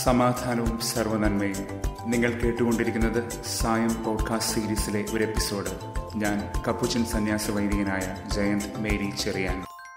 സമാധാനവും സർവനന്മയും നിങ്ങൾ കേട്ടുകൊണ്ടിരിക്കുന്നത് സായം പോഡ്കാസ്റ്റ് സീരീസിലെ ഒരു എപ്പിസോഡ് ഞാൻ കപ്പുച്ചൻ സന്യാസ വൈദികനായ ജയന്ത് മേരി ചെറിയാൻ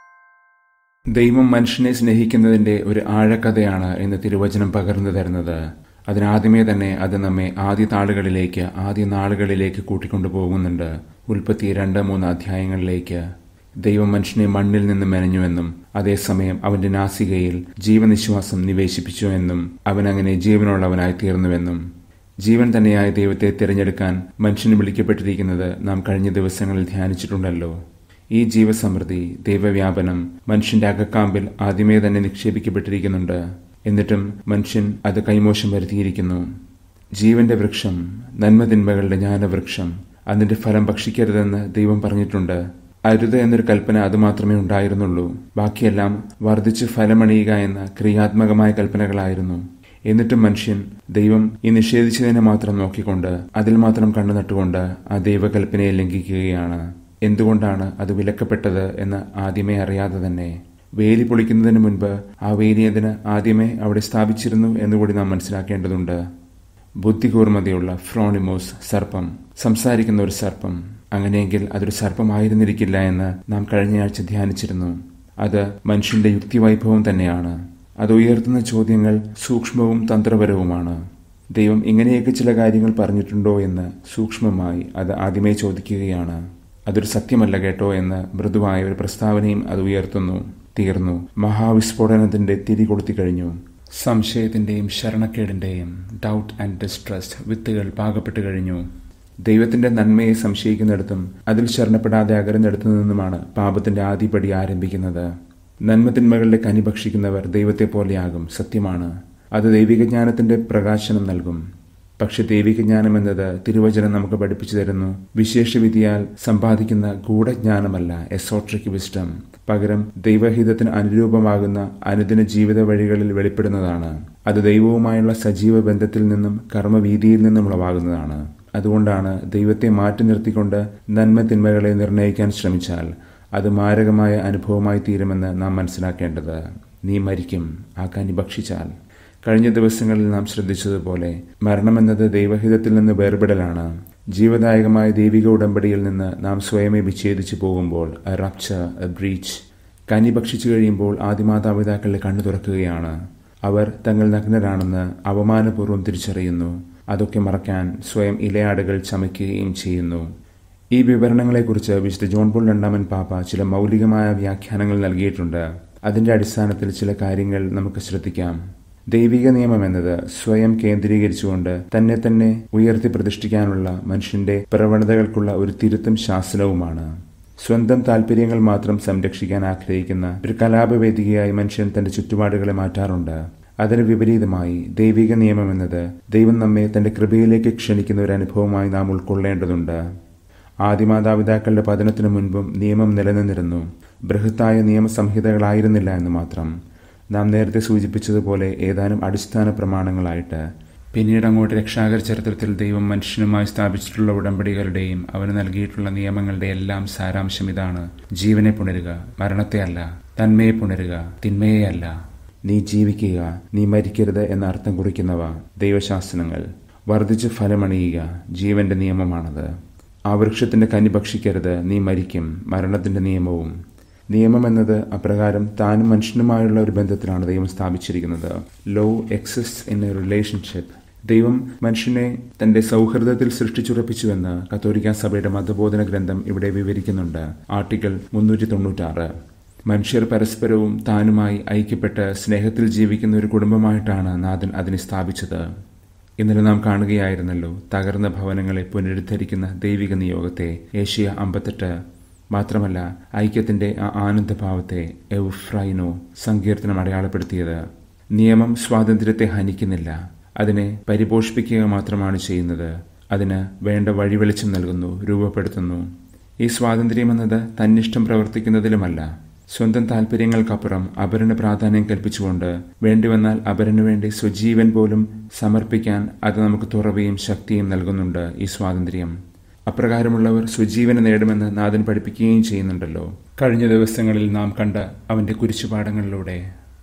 ദൈവം മനുഷ്യനെ സ്നേഹിക്കുന്നതിന്റെ ഒരു ആഴക്കഥയാണ് ഇന്ന് തിരുവചനം പകർന്നു തരുന്നത് അതിനാദ്യമേ തന്നെ അത് നമ്മെ ആദ്യ താളുകളിലേക്ക് ആദ്യ നാളുകളിലേക്ക് കൂട്ടിക്കൊണ്ടു പോകുന്നുണ്ട് ഉൽപ്പത്തി രണ്ട് മൂന്ന് അധ്യായങ്ങളിലേക്ക് ദൈവം മനുഷ്യനെ മണ്ണിൽ നിന്ന് മെനഞ്ഞുവെന്നും അതേസമയം അവന്റെ നാസികയിൽ ജീവനിശ്വാസം നിവേശിപ്പിച്ചു എന്നും അവൻ അങ്ങനെ ജീവനുള്ളവനായി തീർന്നുവെന്നും ജീവൻ തന്നെയായ ദൈവത്തെ തിരഞ്ഞെടുക്കാൻ മനുഷ്യന് വിളിക്കപ്പെട്ടിരിക്കുന്നത് നാം കഴിഞ്ഞ ദിവസങ്ങളിൽ ധ്യാനിച്ചിട്ടുണ്ടല്ലോ ഈ ജീവസമൃദ്ധി ദൈവവ്യാപനം മനുഷ്യന്റെ അകക്കാമ്പിൽ ആദ്യമേ തന്നെ നിക്ഷേപിക്കപ്പെട്ടിരിക്കുന്നുണ്ട് എന്നിട്ടും മനുഷ്യൻ അത് കൈമോശം വരുത്തിയിരിക്കുന്നു ജീവന്റെ വൃക്ഷം നന്മതിന്മകളുടെ ജ്ഞാനവൃക്ഷം അതിന്റെ ഫലം ഭക്ഷിക്കരുതെന്ന് ദൈവം പറഞ്ഞിട്ടുണ്ട് അരുത് എന്നൊരു കൽപ്പന അതുമാത്രമേ ഉണ്ടായിരുന്നുള്ളൂ ബാക്കിയെല്ലാം വർദ്ധിച്ച് ഫലമണിയുക എന്ന ക്രിയാത്മകമായ കൽപ്പനകളായിരുന്നു എന്നിട്ടും മനുഷ്യൻ ദൈവം ഈ നിഷേധിച്ചതിനെ മാത്രം നോക്കിക്കൊണ്ട് അതിൽ മാത്രം കണ്ണു നട്ടുകൊണ്ട് ആ ദൈവകൽപ്പനയെ ലംഘിക്കുകയാണ് എന്തുകൊണ്ടാണ് അത് വിലക്കപ്പെട്ടത് എന്ന് ആദ്യമേ അറിയാതെ തന്നെ വേലി പൊളിക്കുന്നതിന് മുൻപ് ആ വേലി അതിന് ആദ്യമേ അവിടെ സ്ഥാപിച്ചിരുന്നു എന്നുകൂടി നാം മനസ്സിലാക്കേണ്ടതുണ്ട് ബുദ്ധികൂർമ്മതയുള്ള ഫ്രോണിമോസ് സർപ്പം സംസാരിക്കുന്ന ഒരു സർപ്പം അങ്ങനെയെങ്കിൽ അതൊരു സർപ്പമായിരുന്നിരിക്കില്ല എന്ന് നാം കഴിഞ്ഞയാഴ്ച ധ്യാനിച്ചിരുന്നു അത് മനുഷ്യന്റെ യുക്തിവൈഭവം തന്നെയാണ് അത് ഉയർത്തുന്ന ചോദ്യങ്ങൾ സൂക്ഷ്മവും തന്ത്രപരവുമാണ് ദൈവം ഇങ്ങനെയൊക്കെ ചില കാര്യങ്ങൾ പറഞ്ഞിട്ടുണ്ടോ എന്ന് സൂക്ഷ്മമായി അത് ആദ്യമേ ചോദിക്കുകയാണ് അതൊരു സത്യമല്ല കേട്ടോ എന്ന് മൃദുവായ ഒരു പ്രസ്താവനയും അത് ഉയർത്തുന്നു തീർന്നു മഹാവിസ്ഫോടനത്തിന്റെ തിരി കൊളുത്തി കഴിഞ്ഞു സംശയത്തിന്റെയും ശരണക്കേടിന്റെയും ഡൗട്ട് ആൻഡ് ഡിസ്ട്രസ്റ്റ് വിത്തുകൾ പാകപ്പെട്ടു കഴിഞ്ഞു ദൈവത്തിന്റെ നന്മയെ സംശയിക്കുന്നിടത്തും അതിൽ ശരണപ്പെടാതെ അകരുന്നിടത്തു നിന്നുമാണ് പാപത്തിന്റെ ആദ്യപടി ആരംഭിക്കുന്നത് നന്മതിന്മകളുടെ കനി ഭക്ഷിക്കുന്നവർ ദൈവത്തെ പോലെയാകും സത്യമാണ് അത് ദൈവിക ജ്ഞാനത്തിന്റെ പ്രകാശനം നൽകും പക്ഷെ ദൈവിക ജ്ഞാനം എന്നത് തിരുവചനം നമുക്ക് പഠിപ്പിച്ചു തരുന്നു വിശേഷവിധിയാൽ സമ്പാദിക്കുന്ന ഗൂഢജ്ഞാനമല്ല എസോട്രിക് വിസ്റ്റം പകരം ദൈവഹിതത്തിന് അനുരൂപമാകുന്ന അനുദിന ജീവിത വഴികളിൽ വെളിപ്പെടുന്നതാണ് അത് ദൈവവുമായുള്ള സജീവ ബന്ധത്തിൽ നിന്നും കർമ്മവീതിയിൽ നിന്നും ഉളവാകുന്നതാണ് അതുകൊണ്ടാണ് ദൈവത്തെ മാറ്റി നിർത്തിക്കൊണ്ട് നന്മ തിന്മകളെ നിർണ്ണയിക്കാൻ ശ്രമിച്ചാൽ അത് മാരകമായ അനുഭവമായി തീരുമെന്ന് നാം മനസ്സിലാക്കേണ്ടത് നീ മരിക്കും ആ കനി ഭക്ഷിച്ചാൽ കഴിഞ്ഞ ദിവസങ്ങളിൽ നാം ശ്രദ്ധിച്ചതുപോലെ മരണമെന്നത് ദൈവഹിതത്തിൽ നിന്ന് വേർപെടലാണ് ജീവദായകമായ ദൈവിക ഉടമ്പടിയിൽ നിന്ന് നാം സ്വയമേ വിച്ഛേദിച്ചു പോകുമ്പോൾ എ റപ്ചർ എ ബ്രീച്ച് കനി ഭക്ഷിച്ചു കഴിയുമ്പോൾ ആദിമാതാപിതാക്കളുടെ കണ്ണു തുറക്കുകയാണ് അവർ തങ്ങൾ നഗ്നരാണെന്ന് അവമാനപൂർവ്വം തിരിച്ചറിയുന്നു അതൊക്കെ മറക്കാൻ സ്വയം ഇലയാടുകൾ ചമയ്ക്കുകയും ചെയ്യുന്നു ഈ വിവരണങ്ങളെക്കുറിച്ച് വിശുദ്ധ ജോൺ പോൾ രണ്ടാമൻ പാപ്പ ചില മൗലികമായ വ്യാഖ്യാനങ്ങൾ നൽകിയിട്ടുണ്ട് അതിന്റെ അടിസ്ഥാനത്തിൽ ചില കാര്യങ്ങൾ നമുക്ക് ശ്രദ്ധിക്കാം ദൈവിക നിയമം എന്നത് സ്വയം കേന്ദ്രീകരിച്ചുകൊണ്ട് തന്നെ തന്നെ ഉയർത്തി പ്രതിഷ്ഠിക്കാനുള്ള മനുഷ്യന്റെ പ്രവണതകൾക്കുള്ള ഒരു തിരുത്തും ശാസനവുമാണ് സ്വന്തം താല്പര്യങ്ങൾ മാത്രം സംരക്ഷിക്കാൻ ആഗ്രഹിക്കുന്ന ഒരു കലാപവേദികയായി മനുഷ്യൻ തന്റെ ചുറ്റുപാടുകളെ മാറ്റാറുണ്ട് അതിന് വിപരീതമായി ദൈവിക നിയമം എന്നത് ദൈവം നമ്മെ തന്റെ കൃപയിലേക്ക് ക്ഷണിക്കുന്ന ഒരു അനുഭവമായി നാം ഉൾക്കൊള്ളേണ്ടതുണ്ട് ആദിമാതാപിതാക്കളുടെ പതനത്തിനു മുൻപും നിയമം നിലനിന്നിരുന്നു ബൃഹത്തായ നിയമസംഹിതകളായിരുന്നില്ല എന്ന് മാത്രം നാം നേരത്തെ സൂചിപ്പിച്ചതുപോലെ ഏതാനും അടിസ്ഥാന പ്രമാണങ്ങളായിട്ട് പിന്നീട് അങ്ങോട്ട് രക്ഷാകര ചരിത്രത്തിൽ ദൈവം മനുഷ്യനുമായി സ്ഥാപിച്ചിട്ടുള്ള ഉടമ്പടികളുടെയും അവന് നൽകിയിട്ടുള്ള നിയമങ്ങളുടെ എല്ലാം സാരാംശം ഇതാണ് ജീവനെ പുണരുക മരണത്തെ അല്ല തന്മയെ പുണരുക തിന്മയെ അല്ല നീ ജീവിക്കുക നീ മരിക്കരുത് എന്ന അർത്ഥം കുറിക്കുന്നവ ദൈവശാസ്ത്രങ്ങൾ വർദ്ധിച്ച് ഫലമണിയുക ജീവന്റെ നിയമമാണത് ആ വൃക്ഷത്തിന്റെ കനി ഭക്ഷിക്കരുത് നീ മരിക്കും മരണത്തിന്റെ നിയമവും നിയമം എന്നത് അപ്രകാരം താനും മനുഷ്യനുമായുള്ള ഒരു ബന്ധത്തിലാണ് ദൈവം സ്ഥാപിച്ചിരിക്കുന്നത് ലോ എക്സിസ്റ്റ് ഇൻ എ റിലേഷൻഷിപ്പ് ദൈവം മനുഷ്യനെ തന്റെ സൗഹൃദത്തിൽ സൃഷ്ടിച്ചുറപ്പിച്ചുവെന്ന് കത്തോലിക്ക സഭയുടെ മതബോധന ഗ്രന്ഥം ഇവിടെ വിവരിക്കുന്നുണ്ട് ആർട്ടിക്കിൾ മുന്നൂറ്റി തൊണ്ണൂറ്റാറ് മനുഷ്യർ പരസ്പരവും താനുമായി ഐക്യപ്പെട്ട് സ്നേഹത്തിൽ ജീവിക്കുന്ന ഒരു കുടുംബമായിട്ടാണ് നാഥൻ അതിനെ സ്ഥാപിച്ചത് ഇന്നലെ നാം കാണുകയായിരുന്നല്ലോ തകർന്ന ഭവനങ്ങളെ പുനരുദ്ധരിക്കുന്ന ദൈവിക നിയോഗത്തെ ഏഷ്യ അമ്പത്തെട്ട് മാത്രമല്ല ഐക്യത്തിന്റെ ആ ആനന്ദഭാവത്തെ എവുഫ്രൈനോ സങ്കീർത്തനം അടയാളപ്പെടുത്തിയത് നിയമം സ്വാതന്ത്ര്യത്തെ ഹനിക്കുന്നില്ല അതിനെ പരിപോഷിപ്പിക്കുക മാത്രമാണ് ചെയ്യുന്നത് അതിന് വേണ്ട വഴിവെളിച്ചം നൽകുന്നു രൂപപ്പെടുത്തുന്നു ഈ സ്വാതന്ത്ര്യം എന്നത് തന്നിഷ്ടം പ്രവർത്തിക്കുന്നതിലുമല്ല സ്വന്തം താല്പര്യങ്ങൾക്കപ്പുറം അപരന് പ്രാധാന്യം കൽപ്പിച്ചുകൊണ്ട് വേണ്ടിവന്നാൽ അപരനു വേണ്ടി സ്വജീവൻ പോലും സമർപ്പിക്കാൻ അത് നമുക്ക് തുറവയും ശക്തിയും നൽകുന്നുണ്ട് ഈ സ്വാതന്ത്ര്യം അപ്രകാരമുള്ളവർ സ്വജീവനെ നേടുമെന്ന് നാഥൻ പഠിപ്പിക്കുകയും ചെയ്യുന്നുണ്ടല്ലോ കഴിഞ്ഞ ദിവസങ്ങളിൽ നാം കണ്ട അവന്റെ കുരിശുപാഠങ്ങളിലൂടെ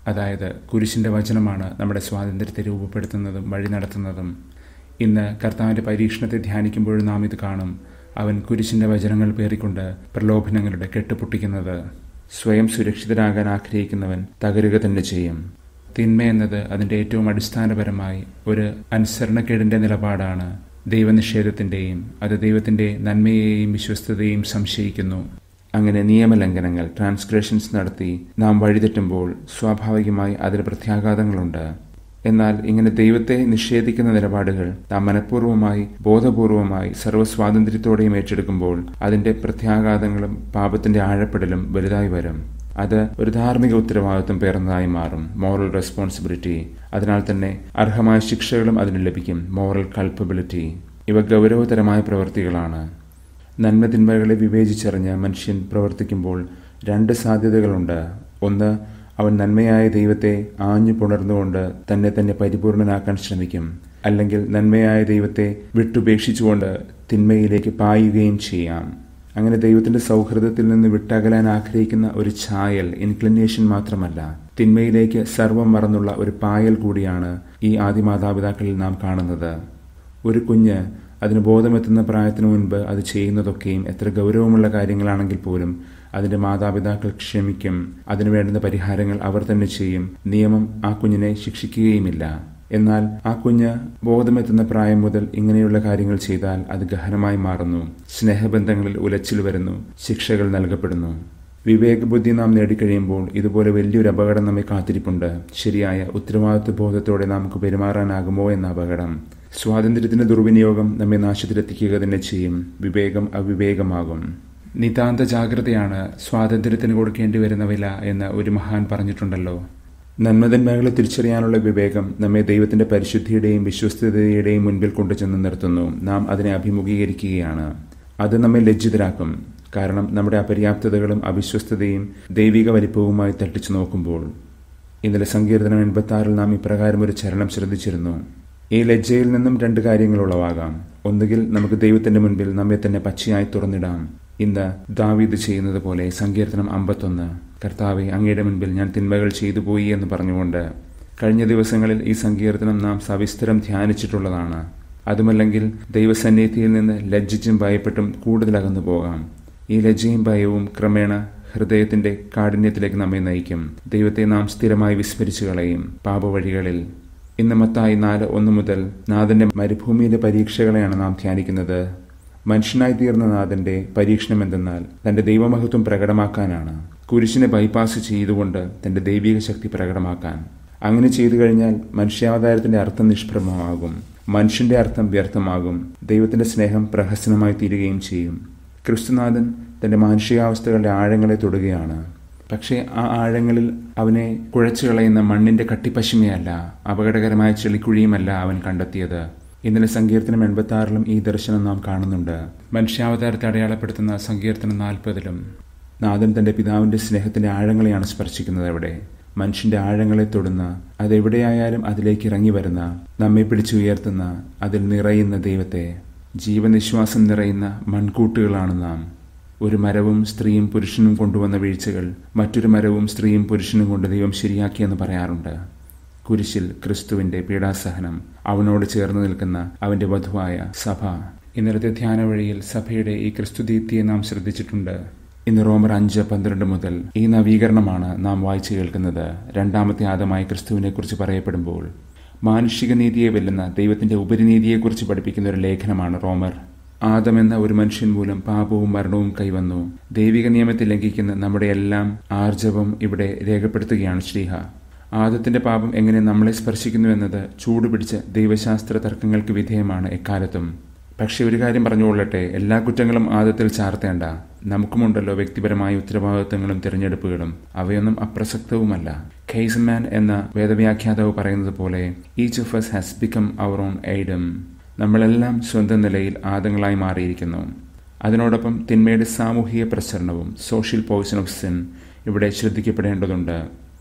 അതായത് കുരിശിന്റെ വചനമാണ് നമ്മുടെ സ്വാതന്ത്ര്യത്തെ രൂപപ്പെടുത്തുന്നതും വഴി നടത്തുന്നതും ഇന്ന് കർത്താവിന്റെ പരീക്ഷണത്തെ ധ്യാനിക്കുമ്പോഴും നാം ഇത് കാണും അവൻ കുരിശിന്റെ വചനങ്ങൾ പേറിക്കൊണ്ട് പ്രലോഭനങ്ങളുടെ കെട്ടുപൊട്ടിക്കുന്നത് സ്വയം സുരക്ഷിതരാകാൻ ആഗ്രഹിക്കുന്നവൻ തകരുക തന്നെ ചെയ്യും തിന്മ എന്നത് അതിന്റെ ഏറ്റവും അടിസ്ഥാനപരമായി ഒരു അനുസരണക്കേടിന്റെ നിലപാടാണ് ദൈവനിഷേധത്തിന്റെയും അത് ദൈവത്തിന്റെ നന്മയെയും വിശ്വസ്തതയും സംശയിക്കുന്നു അങ്ങനെ നിയമലംഘനങ്ങൾ ട്രാൻസ്ഗ്രഷൻസ് നടത്തി നാം വഴിതെറ്റുമ്പോൾ സ്വാഭാവികമായി അതിന് പ്രത്യാഘാതങ്ങളുണ്ട് എന്നാൽ ഇങ്ങനെ ദൈവത്തെ നിഷേധിക്കുന്ന നിലപാടുകൾ നാം മനഃപൂർവ്വമായി ബോധപൂർവമായി സർവ്വസ്വാതന്ത്ര്യത്തോടെയും ഏറ്റെടുക്കുമ്പോൾ അതിന്റെ പ്രത്യാഘാതങ്ങളും പാപത്തിന്റെ ആഴപ്പെടലും വലുതായി വരും അത് ഒരു ധാർമ്മിക ഉത്തരവാദിത്വം പേർന്നതായി മാറും മോറൽ റെസ്പോൺസിബിലിറ്റി അതിനാൽ തന്നെ അർഹമായ ശിക്ഷകളും അതിന് ലഭിക്കും മോറൽ കൾപ്പബിലിറ്റി ഇവ ഗൗരവതരമായ പ്രവൃത്തികളാണ് നന്മതിന്മകളെ വിവേചിച്ചറിഞ്ഞ് മനുഷ്യൻ പ്രവർത്തിക്കുമ്പോൾ രണ്ട് സാധ്യതകളുണ്ട് ഒന്ന് അവൻ നന്മയായ ദൈവത്തെ ആഞ്ഞു പുണർന്നുകൊണ്ട് തന്നെ തന്നെ പരിപൂർണനാക്കാൻ ശ്രമിക്കും അല്ലെങ്കിൽ നന്മയായ ദൈവത്തെ വിട്ടുപേക്ഷിച്ചുകൊണ്ട് തിന്മയിലേക്ക് പായുകയും ചെയ്യാം അങ്ങനെ ദൈവത്തിന്റെ സൗഹൃദത്തിൽ നിന്ന് വിട്ടകലാൻ ആഗ്രഹിക്കുന്ന ഒരു ചായൽ ഇൻക്ലിനേഷൻ മാത്രമല്ല തിന്മയിലേക്ക് സർവം മറന്നുള്ള ഒരു പായൽ കൂടിയാണ് ഈ ആദിമാതാപിതാക്കളിൽ നാം കാണുന്നത് ഒരു കുഞ്ഞ് അതിന് ബോധമെത്തുന്ന പ്രായത്തിനു മുൻപ് അത് ചെയ്യുന്നതൊക്കെയും എത്ര ഗൗരവമുള്ള കാര്യങ്ങളാണെങ്കിൽ പോലും അതിന്റെ മാതാപിതാക്കൾ ക്ഷമിക്കും അതിനു വേണ്ടുന്ന പരിഹാരങ്ങൾ അവർ തന്നെ ചെയ്യും നിയമം ആ കുഞ്ഞിനെ ശിക്ഷിക്കുകയുമില്ല എന്നാൽ ആ കുഞ്ഞ് ബോധമെത്തുന്ന പ്രായം മുതൽ ഇങ്ങനെയുള്ള കാര്യങ്ങൾ ചെയ്താൽ അത് ഗഹനമായി മാറുന്നു സ്നേഹബന്ധങ്ങളിൽ ഉലച്ചിൽ വരുന്നു ശിക്ഷകൾ നൽകപ്പെടുന്നു വിവേകബുദ്ധി നാം നേടിക്കഴിയുമ്പോൾ ഇതുപോലെ വലിയൊരു അപകടം നമ്മെ കാത്തിരിപ്പുണ്ട് ശരിയായ ഉത്തരവാദിത്വ ബോധത്തോടെ നമുക്ക് പെരുമാറാനാകുമോ എന്ന അപകടം സ്വാതന്ത്ര്യത്തിന്റെ ദുർവിനിയോഗം നമ്മെ നാശത്തിലെത്തിക്കുക തന്നെ ചെയ്യും വിവേകം അവിവേകമാകും നിതാന്ത ജാഗ്രതയാണ് സ്വാതന്ത്ര്യത്തിന് കൊടുക്കേണ്ടി വരുന്ന വില എന്ന് ഒരു മഹാൻ പറഞ്ഞിട്ടുണ്ടല്ലോ നന്മതന്മകളെ തിരിച്ചറിയാനുള്ള വിവേകം നമ്മെ ദൈവത്തിന്റെ പരിശുദ്ധിയുടെയും വിശ്വസ്തതയുടെയും മുൻപിൽ കൊണ്ടുചെന്ന് നിർത്തുന്നു നാം അതിനെ അഭിമുഖീകരിക്കുകയാണ് അത് നമ്മെ ലജ്ജിതരാക്കും കാരണം നമ്മുടെ അപര്യാപ്തതകളും അവിശ്വസ്തതയും ദൈവിക വലിപ്പവുമായി തട്ടിച്ചു നോക്കുമ്പോൾ ഇന്നലെ സങ്കീർത്തനം എൺപത്തി ആറിൽ നാം ഇപ്രകാരം ഒരു ചരണം ശ്രദ്ധിച്ചിരുന്നു ഈ ലജ്ജയിൽ നിന്നും രണ്ട് കാര്യങ്ങൾ ഉളവാകാം ഒന്നുകിൽ നമുക്ക് ദൈവത്തിന്റെ മുൻപിൽ നമ്മെ തന്നെ പച്ചയായി തുറന്നിടാം ഇന്ന് ദാവീദ് ചെയ്യുന്നത് പോലെ സങ്കീർത്തനം അമ്പത്തൊന്ന് കർത്താവെ അങ്ങയുടെ മുൻപിൽ ഞാൻ തിന്മകൾ ചെയ്തു പോയി എന്ന് പറഞ്ഞുകൊണ്ട് കഴിഞ്ഞ ദിവസങ്ങളിൽ ഈ സങ്കീർത്തനം നാം സവിസ്തരം ധ്യാനിച്ചിട്ടുള്ളതാണ് അതുമല്ലെങ്കിൽ ദൈവസന്നിധിയിൽ നിന്ന് ലജ്ജിച്ചും ഭയപ്പെട്ടും കൂടുതൽ അകന്നു പോകാം ഈ ലജ്ജയും ഭയവും ക്രമേണ ഹൃദയത്തിന്റെ കാഠിന്യത്തിലേക്ക് നമ്മെ നയിക്കും ദൈവത്തെ നാം സ്ഥിരമായി വിസ്മരിച്ചു കളയും പാപവഴികളിൽ ഇന്ന് മത്തായി നാല് ഒന്ന് മുതൽ നാഥന്റെ മരുഭൂമിയിലെ പരീക്ഷകളെയാണ് നാം ധ്യാനിക്കുന്നത് മനുഷ്യനായി തീർന്ന നാഥന്റെ പരീക്ഷണം എന്തെന്നാൽ തന്റെ ദൈവമഹത്വം പ്രകടമാക്കാനാണ് കുരിശിനെ ബൈപ്പാസ് ചെയ്തുകൊണ്ട് തന്റെ ദൈവിക ശക്തി പ്രകടമാക്കാൻ അങ്ങനെ ചെയ്തു കഴിഞ്ഞാൽ മനുഷ്യാവതാരത്തിന്റെ അർത്ഥം നിഷ്പ്രഭമാകും മനുഷ്യന്റെ അർത്ഥം വ്യർത്ഥമാകും ദൈവത്തിന്റെ സ്നേഹം പ്രഹസനമായി തീരുകയും ചെയ്യും ക്രിസ്തുനാഥൻ തന്റെ മാനുഷികാവസ്ഥകളുടെ ആഴങ്ങളെ തൊടുകയാണ് പക്ഷേ ആ ആഴങ്ങളിൽ അവനെ കുഴച്ചു കളയുന്ന മണ്ണിന്റെ കട്ടിപ്പശിമയല്ല അപകടകരമായ ചെളിക്കുഴിയുമല്ല അവൻ കണ്ടെത്തിയത് ഇന്നലെ സങ്കീർത്തനം എൺപത്തി ആറിലും ഈ ദർശനം നാം കാണുന്നുണ്ട് മനുഷ്യാവതാരത്തെ അടയാളപ്പെടുത്തുന്ന സങ്കീർത്തനം നാൽപ്പതിലും നാഥൻ തന്റെ പിതാവിന്റെ സ്നേഹത്തിന്റെ ആഴങ്ങളെയാണ് സ്പർശിക്കുന്നത് അവിടെ മനുഷ്യന്റെ ആഴങ്ങളെ തൊടുന്ന അതെവിടെയായാലും അതിലേക്ക് ഇറങ്ങി വരുന്ന നമ്മെ പിടിച്ചുയർത്തുന്ന അതിൽ നിറയുന്ന ദൈവത്തെ ജീവനിശ്വാസം നിറയുന്ന മൺകൂട്ടുകളാണ് നാം ഒരു മരവും സ്ത്രീയും പുരുഷനും കൊണ്ടുവന്ന വീഴ്ചകൾ മറ്റൊരു മരവും സ്ത്രീയും പുരുഷനും കൊണ്ട് ദൈവം ശരിയാക്കിയെന്ന് പറയാറുണ്ട് കുരിശിൽ ക്രിസ്തുവിന്റെ പീഡാസഹനം അവനോട് ചേർന്ന് നിൽക്കുന്ന അവന്റെ വധുവായ സഭ ഇന്നലത്തെ ധ്യാന വഴിയിൽ സഭയുടെ ഈ ക്രിസ്തുദീപ്തിയെ നാം ശ്രദ്ധിച്ചിട്ടുണ്ട് ഇന്ന് റോമർ അഞ്ച് പന്ത്രണ്ട് മുതൽ ഈ നവീകരണമാണ് നാം വായിച്ചു കേൾക്കുന്നത് രണ്ടാമത്തെ ആദമായ ക്രിസ്തുവിനെ കുറിച്ച് പറയപ്പെടുമ്പോൾ മാനുഷിക നീതിയെ വെല്ലുന്ന ദൈവത്തിന്റെ ഉപരിനീതിയെക്കുറിച്ച് പഠിപ്പിക്കുന്ന ഒരു ലേഖനമാണ് റോമർ ആദം എന്ന ഒരു മനുഷ്യൻ മൂലം പാപവും മരണവും കൈവന്നു ദൈവിക നിയമത്തെ ലംഘിക്കുന്ന നമ്മുടെ എല്ലാം ആർജവം ഇവിടെ രേഖപ്പെടുത്തുകയാണ് ശ്രീഹ ആദത്തിന്റെ പാപം എങ്ങനെ നമ്മളെ സ്പർശിക്കുന്നു എന്നത് ചൂടുപിടിച്ച ദൈവശാസ്ത്ര തർക്കങ്ങൾക്ക് വിധേയമാണ് എക്കാലത്തും പക്ഷെ ഒരു കാര്യം പറഞ്ഞുകൊള്ളട്ടെ എല്ലാ കുറ്റങ്ങളും ആദത്തിൽ ചാർത്തേണ്ട നമുക്കുമുണ്ടല്ലോ വ്യക്തിപരമായ ഉത്തരവാദിത്വങ്ങളും തിരഞ്ഞെടുപ്പുകളും അവയൊന്നും അപ്രസക്തവുമല്ല ഖെയ്സ്മാൻ എന്ന വേദവ്യാഖ്യാതാവ് പറയുന്നത് പോലെ each of us has become our own Adam നമ്മളെല്ലാം സ്വന്തം നിലയിൽ ആദങ്ങളായി മാറിയിരിക്കുന്നു അതിനോടൊപ്പം തിന്മയുടെ സാമൂഹിക പ്രസരണവും സോഷ്യൽ പോയിസൺ ഓഫ് സിൻ ഇവിടെ ശ്രദ്ധിക്കപ്പെടേണ്ടതുണ്ട്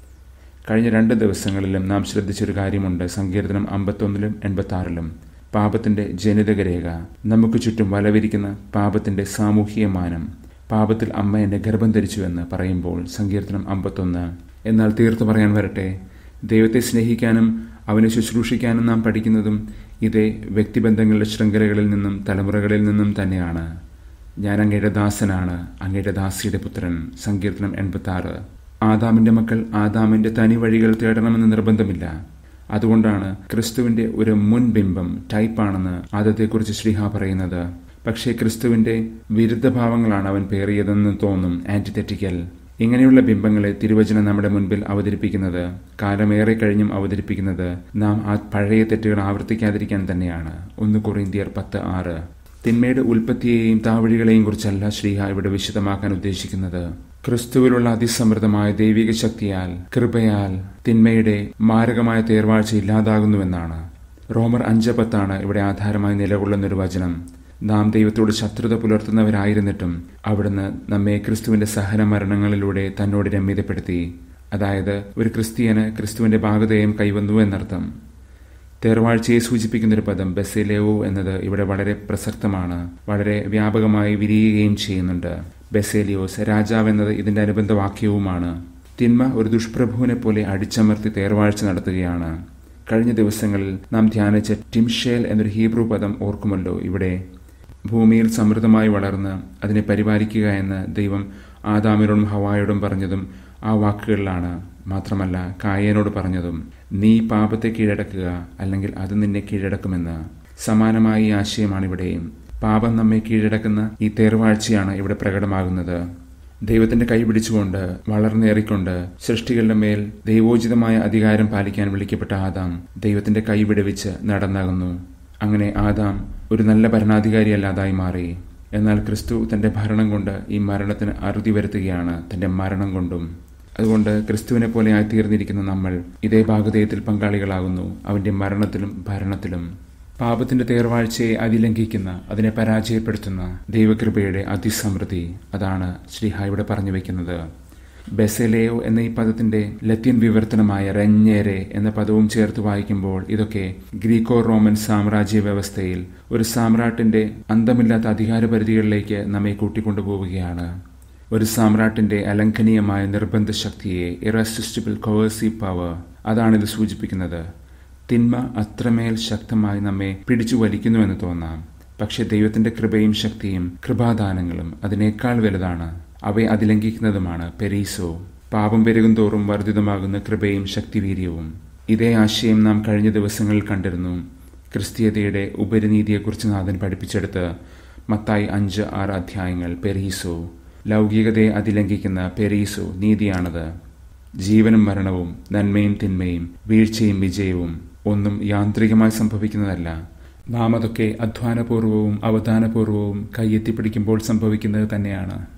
കഴിഞ്ഞ രണ്ട് ദിവസങ്ങളിലും നാം ശ്രദ്ധിച്ചൊരു കാര്യമുണ്ട് സങ്കീർത്തനം അമ്പത്തൊന്നിലും എൺപത്തി ആറിലും പാപത്തിന്റെ ജനിതക രേഖ നമുക്ക് ചുറ്റും വലവിരിക്കുന്ന പാപത്തിന്റെ സാമൂഹിക മാനം പാപത്തിൽ അമ്മ എന്നെ ഗർഭം ധരിച്ചു എന്ന് പറയുമ്പോൾ സങ്കീർത്തനം അമ്പത്തൊന്ന് എന്നാൽ തീർത്തു പറയാൻ വരട്ടെ ദൈവത്തെ സ്നേഹിക്കാനും അവനെ ശുശ്രൂഷിക്കാനും നാം പഠിക്കുന്നതും ഇതേ വ്യക്തിബന്ധങ്ങളുടെ ശൃംഖലകളിൽ നിന്നും തലമുറകളിൽ നിന്നും തന്നെയാണ് ഞാൻ അങ്ങയുടെ ദാസനാണ് അങ്ങയുടെ ദാസിയുടെ പുത്രൻ സങ്കീർത്തനം എൺപത്തി ആറ് ആദാമിന്റെ മക്കൾ ആദാമിന്റെ തനി വഴികൾ തേടണമെന്ന് നിർബന്ധമില്ല അതുകൊണ്ടാണ് ക്രിസ്തുവിന്റെ ഒരു മുൻബിംബം ടൈപ്പാണെന്ന് ആദത്തെക്കുറിച്ച് ശ്രീഹ പറയുന്നത് പക്ഷേ ക്രിസ്തുവിന്റെ വിരുദ്ധഭാവങ്ങളാണ് അവൻ പേറിയതെന്ന് തോന്നും ആന്റിതെറ്റിക്കൽ ഇങ്ങനെയുള്ള ബിംബങ്ങളെ തിരുവചനം നമ്മുടെ മുൻപിൽ അവതരിപ്പിക്കുന്നത് കാലമേറെ കഴിഞ്ഞും അവതരിപ്പിക്കുന്നത് നാം ആ പഴയ തെറ്റുകൾ ആവർത്തിക്കാതിരിക്കാൻ തന്നെയാണ് ഒന്ന് കൊറിന്തിയർ പത്ത് ആറ് തിന്മയുടെ ഉൽപ്പത്തിയെയും താവഴികളെയും കുറിച്ചല്ല ശ്രീഹ ഇവിടെ വിശദമാക്കാൻ ഉദ്ദേശിക്കുന്നത് ക്രിസ്തുവിലുള്ള അതിസമൃദ്ധമായ ദൈവിക ശക്തിയാൽ കൃപയാൽ തിന്മയുടെ മാരകമായ തേർവാഴ്ച ഇല്ലാതാകുന്നുവെന്നാണ് റോമർ അഞ്ച് പത്താണ് ഇവിടെ ആധാരമായി നിലകൊള്ളുന്നൊരു വചനം നാം ദൈവത്തോട് ശത്രുത പുലർത്തുന്നവരായിരുന്നിട്ടും അവിടുന്ന് നമ്മെ ക്രിസ്തുവിന്റെ സഹന മരണങ്ങളിലൂടെ തന്നോട് രമ്യതപ്പെടുത്തി അതായത് ഒരു ക്രിസ്ത്യന് ക്രിസ്തുവിന്റെ ഭാഗതയും കൈവന്നു എന്നർത്ഥം തേർവാഴ്ചയെ സൂചിപ്പിക്കുന്നൊരു പദം ബെസേലേവോ എന്നത് ഇവിടെ വളരെ പ്രസക്തമാണ് വളരെ വ്യാപകമായി വിരിയുകയും ചെയ്യുന്നുണ്ട് ബെസേലിയോസ് രാജാവ് എന്നത് ഇതിന്റെ അനുബന്ധ വാക്യവുമാണ് തിന്മ ഒരു ദുഷ്പ്രഭുവിനെ പോലെ അടിച്ചമർത്തി തേർവാഴ്ച നടത്തുകയാണ് കഴിഞ്ഞ ദിവസങ്ങളിൽ നാം ധ്യാനിച്ച ടിംഷേൽ എന്നൊരു ഹീബ്രു പദം ഓർക്കുമല്ലോ ഇവിടെ ഭൂമിയിൽ സമൃദ്ധമായി വളർന്ന് അതിനെ പരിപാലിക്കുക എന്ന് ദൈവം ആദാമിനോടും ഹവായോടും പറഞ്ഞതും ആ വാക്കുകളിലാണ് മാത്രമല്ല കായനോട് പറഞ്ഞതും നീ പാപത്തെ കീഴടക്കുക അല്ലെങ്കിൽ അത് നിന്നെ കീഴടക്കുമെന്ന് സമാനമായ ഈ ആശയമാണ് ഇവിടെയും പാപം നമ്മെ കീഴടക്കുന്ന ഈ തേർവാഴ്ചയാണ് ഇവിടെ പ്രകടമാകുന്നത് ദൈവത്തിന്റെ കൈ പിടിച്ചുകൊണ്ട് വളർന്നേറിക്കൊണ്ട് സൃഷ്ടികളുടെ മേൽ ദൈവോചിതമായ അധികാരം പാലിക്കാൻ വിളിക്കപ്പെട്ട ആദാം ദൈവത്തിന്റെ കൈ വിടവിച്ച് നടന്നാകുന്നു അങ്ങനെ ആദാം ഒരു നല്ല ഭരണാധികാരിയല്ലാതായി മാറി എന്നാൽ ക്രിസ്തു തന്റെ ഭരണം കൊണ്ട് ഈ മരണത്തിന് അറുതി വരുത്തുകയാണ് തന്റെ മരണം കൊണ്ടും അതുകൊണ്ട് ക്രിസ്തുവിനെ പോലെ ആയിത്തീർന്നിരിക്കുന്ന നമ്മൾ ഇതേ ഭാഗതയത്തിൽ പങ്കാളികളാകുന്നു അവന്റെ മരണത്തിലും ഭരണത്തിലും പാപത്തിന്റെ തേർവാഴ്ചയെ അതിലംഘിക്കുന്ന അതിനെ പരാജയപ്പെടുത്തുന്ന ദൈവകൃപയുടെ അതിസമൃദ്ധി അതാണ് ശ്രീഹ ഇവിടെ പറഞ്ഞു വെക്കുന്നത് ബെസലേയോ എന്ന ഈ പദത്തിന്റെ ലത്തീൻ വിവർത്തനമായ റെഞ്ഞേരെ എന്ന പദവും ചേർത്ത് വായിക്കുമ്പോൾ ഇതൊക്കെ ഗ്രീക്കോ റോമൻ സാമ്രാജ്യ വ്യവസ്ഥയിൽ ഒരു സാമ്രാട്ടിന്റെ അന്തമില്ലാത്ത അധികാരപരിധികളിലേക്ക് നമ്മെ കൂട്ടിക്കൊണ്ടുപോവുകയാണ് ഒരു സാമ്രാട്ടിന്റെ അലംഘനീയമായ നിർബന്ധ ശക്തിയെ ഇറസിസ്റ്റിബിൾ കോവേഴ്സീവ് പവർ അതാണിത് സൂചിപ്പിക്കുന്നത് തിന്മ അത്രമേൽ ശക്തമായി നമ്മെ പിടിച്ചു വലിക്കുന്നുവെന്ന് തോന്നാം പക്ഷെ ദൈവത്തിന്റെ കൃപയും ശക്തിയും കൃപാദാനങ്ങളും അതിനേക്കാൾ വലുതാണ് അവയെ അതിലംഘിക്കുന്നതുമാണ് പെരീസോ പാപം പെരുകും തോറും വർദ്ധിതമാകുന്ന കൃപയും ശക്തിവീര്യവും ഇതേ ആശയം നാം കഴിഞ്ഞ ദിവസങ്ങളിൽ കണ്ടിരുന്നു ക്രിസ്തീയതയുടെ ഉപരിനീതിയെക്കുറിച്ച് നാഥൻ പഠിപ്പിച്ചെടുത്ത് മത്തായി അഞ്ച് ആറ് അധ്യായങ്ങൾ പെരീസോ ലൗകികതയെ അതിലംഘിക്കുന്ന പെരീസോ നീതിയാണത് ജീവനും മരണവും നന്മയും തിന്മയും വീഴ്ചയും വിജയവും ഒന്നും യാന്ത്രികമായി സംഭവിക്കുന്നതല്ല നാം അതൊക്കെ അധ്വാനപൂർവവും അവധാനപൂർവവും കൈയെത്തിപ്പിടിക്കുമ്പോൾ സംഭവിക്കുന്നത് തന്നെയാണ്